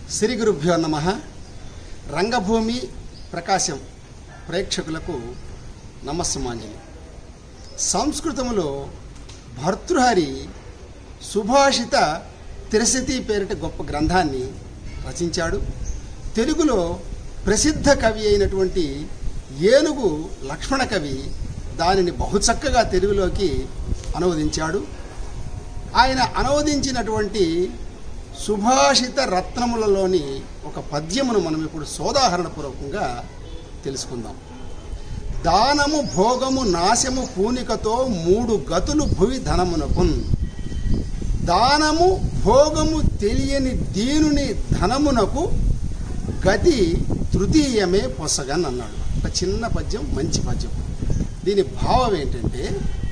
శ్రీ గురుభ్యో నమ రంగభూమి ప్రకాశం ప్రేక్షకులకు నమస్సమాంజలి సంస్కృతములో భర్తృహరి సుభాషిత త్రిశతి పేరిట గొప్ప గ్రంథాన్ని రచించాడు తెలుగులో ప్రసిద్ధ కవి అయినటువంటి ఏనుగు లక్ష్మణ కవి దానిని బహుచక్కగా తెలుగులోకి అనువదించాడు ఆయన అనువదించినటువంటి సుభాషిత రత్నములలోని ఒక పద్యమును మనం ఇప్పుడు సోదాహరణపూర్వకంగా తెలుసుకుందాం దానము భోగము నాశము పూనికతో మూడు గతులు భువి ధనమునకున్ దానము భోగము తెలియని దీనుని ధనమునకు గతి తృతీయమే పొసగన్ అన్నాడు ఒక చిన్న పద్యం మంచి పద్యం దీని భావం ఏంటంటే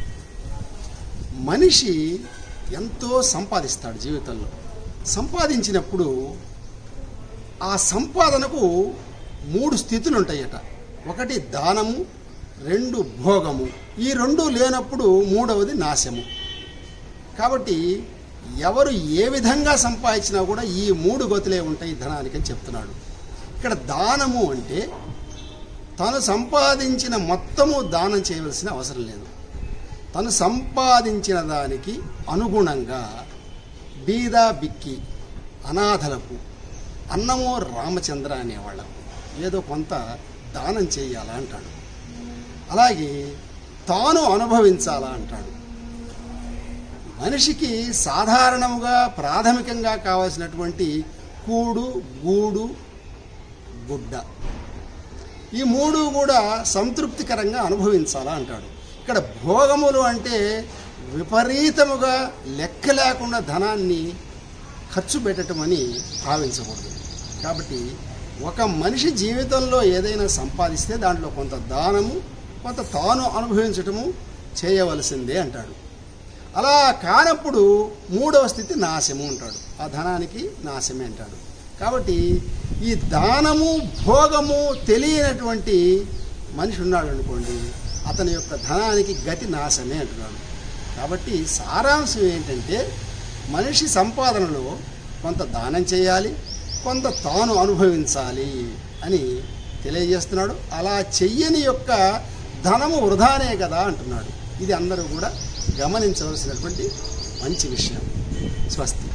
మనిషి ఎంతో సంపాదిస్తాడు జీవితంలో సంపాదించినప్పుడు ఆ సంపాదనకు మూడు స్థితులు ఉంటాయట ఒకటి దానము రెండు భోగము ఈ రెండు లేనప్పుడు మూడవది నాశము కాబట్టి ఎవరు ఏ విధంగా సంపాదించినా కూడా ఈ మూడు గతులే ఉంటాయి ధనానికి అని చెప్తున్నాడు ఇక్కడ దానము అంటే తను సంపాదించిన మొత్తము దానం చేయవలసిన అవసరం లేదు తను సంపాదించిన దానికి అనుగుణంగా బీద బిక్కి అనాథలకు అన్నమో రామచంద్ర అనేవాళ్ళకు ఏదో కొంత దానం చేయాలా అంటాడు అలాగే తాను అనుభవించాలా అంటాడు మనిషికి సాధారణముగా ప్రాథమికంగా కావాల్సినటువంటి కూడు గూడు గుడ్డ ఈ మూడు కూడా సంతృప్తికరంగా అనుభవించాలా అంటాడు ఇక్కడ భోగములు అంటే విపరీతముగా లెక్క లేకుండా ధనాన్ని ఖర్చు పెట్టడం అని భావించకూడదు కాబట్టి ఒక మనిషి జీవితంలో ఏదైనా సంపాదిస్తే దాంట్లో కొంత దానము కొంత తాను అనుభవించటము చేయవలసిందే అంటాడు అలా కానప్పుడు మూడవ స్థితి నాశము అంటాడు ఆ ధనానికి నాశమే అంటాడు కాబట్టి ఈ దానము భోగము తెలియనటువంటి మనిషి ఉన్నాడు అనుకోండి అతని యొక్క ధనానికి గతి నాశమే అంటున్నాడు కాబట్టి సారాంశం ఏంటంటే మనిషి సంపాదనలో కొంత దానం చేయాలి కొంత తాను అనుభవించాలి అని తెలియజేస్తున్నాడు అలా చెయ్యని యొక్క ధనము వృధానే కదా అంటున్నాడు ఇది అందరూ కూడా గమనించవలసినటువంటి మంచి విషయం స్వస్తి